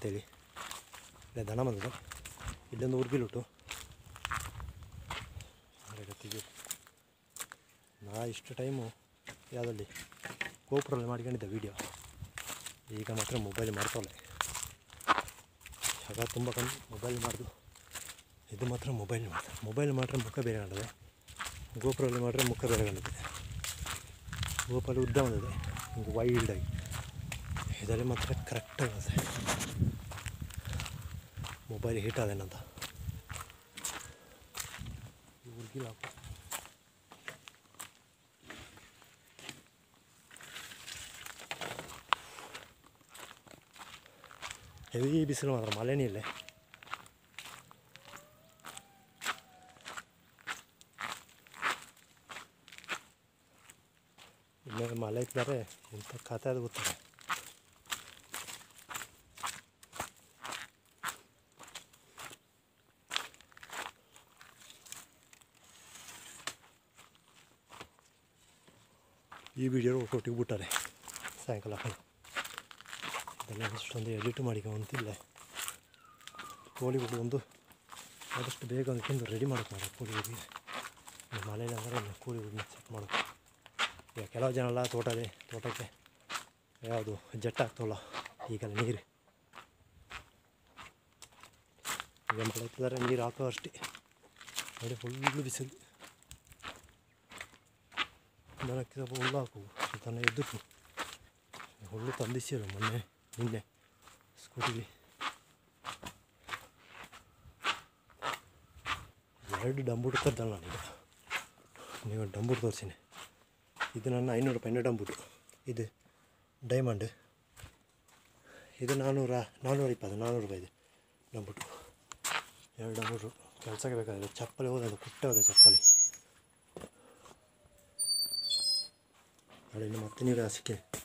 ಅಂತೇಳಿ ಇಲ್ಲ ದನ ಬಂದದ್ದು ಇಲ್ಲೊಂದು ಉರ್ಗಿಲುಟ್ಟು ಗತಿಗೆ ನಾ ಇಷ್ಟು ಟೈಮು ಯಾವುದಲ್ಲಿ ಗೋಪುರಲ್ಲಿ ಮಾಡ್ಕೊಂಡಿದ್ದೆ ವೀಡಿಯೋ ಈಗ ಮಾತ್ರ ಮೊಬೈಲ್ ಮಾಡ್ತಾವಲ್ಲ ಆಗ ತುಂಬ ಕಮ್ಮಿ ಮೊಬೈಲ್ ಮಾಡ್ದು ಇದು ಮಾತ್ರ ಮೊಬೈಲ್ ಮಾಡ್ದೆ ಮೊಬೈಲ್ ಮಾಡಿದ್ರೆ ಮುಖ ಬೇರೆ ಕಾಣ್ತದೆ ಗೋಪುರಲ್ಲಿ ಮಾಡಿದ್ರೆ ಮುಖ ಬೇರೆ ಕಾಣ್ತದೆ ಗೋಪುರ ಉದ್ದ ಬಂದಿದೆ ಹಿಂಗೆ ವೈಲ್ಡಾಗಿ ಇದರಲ್ಲಿ ಮಾತ್ರ ಕರೆಕ್ಟಾಗಿ ಬರ್ತದೆ ಮೊಬೈಲ್ ಹೀಟ್ ಆದೇನಂತ ಹುಡುಗಿಲ್ಲ ಹೆವಿ ಬಿಸಿಲು ಮಾತ್ರ ಮಳೆನೇ ಇಲ್ಲ ಇನ್ನು ಮಳೆ ಇದ್ದಾರೆ ಎಂಥ ಕಥೆ ಅದು ಗೊತ್ತಿಲ್ಲ ಈ ವಿಡಿಯೋ ಕೊಟ್ಟಿಗೆ ಬಿಟ್ಟಾರೆ ಸಾಯಂಕಾಲ ಅದೆಲ್ಲ ಅಷ್ಟೊಂದು ಎಡಿಟ್ ಮಾಡಿಕೊಂತಿಲ್ಲ ಕೋಳಿಗಳು ಒಂದು ಆದಷ್ಟು ಬೇಗ ಒಂದು ತಿಂದು ರೆಡಿ ಮಾಡೋಕೆ ಮಾಡಿ ಕೋಳಿಗಳಿಗೆ ಮನೇಲಿ ಅಂದರೆ ಇನ್ನು ಕೋಳಿಗಳನ್ನ ಚೆಕ್ ಮಾಡೋದು ಈಗ ಕೆಲವು ಜನ ಎಲ್ಲ ತೋಟದೇ ತೋಟಕ್ಕೆ ಯಾವುದು ಜಟ್ಟ ಆಗ್ತಾವಲ್ಲ ಈಗೆಲ್ಲ ನೀರು ಈಗ ಮಳೆ ಇತ್ತಿದ್ದಾರೆ ನೀರು ಹಾಕೋ ಅಷ್ಟೇ ನೋಡಿ ಫುಲ್ಲು ಬಿಸಿಲು ದನಕ್ಕೆ ಸ್ವಲ್ಪ ಹುಲ್ಲು ಹಾಕು ದನ ಎದ್ದುಕು ಹುಲ್ಲು ತಂದಿಸಿರು ಮೊನ್ನೆ ನಿನ್ನೆ ಸ್ಕೂಟಿಲಿ ಎರಡು ಡಂಬೂಟ್ ತದ್ದಲ್ಲ ನಾನೀಗ ನೀವು ಡಂಬೂಟ್ ತೋರಿಸಿನಿ ಇದು ನನ್ನ ಐನೂರು ರೂಪಾಯಿನ ಡಂಬೂಟು ಇದು ಡೈಮಂಡ್ ಇದು ನಾನ್ನೂರ ನಾನ್ನೂರ ಇಪ್ಪತ್ತು ನಾನ್ನೂರು ರೂಪಾಯಿ ಇದೆ ಡಂಬೂಟು ಎರಡು ಡಂಬೂಟು ಕೆಲಸಕ್ಕೆ ಬೇಕಾದ್ರೆ ಚಪ್ಪಲಿ ಹೋದದು ಪುಟ್ಟ ಹೋದೆ ಚಪ್ಪಲಿ ಅಲ್ಲಿ ಮತ್ತೆ ನೀರು ಸಿಕ್ಕಿ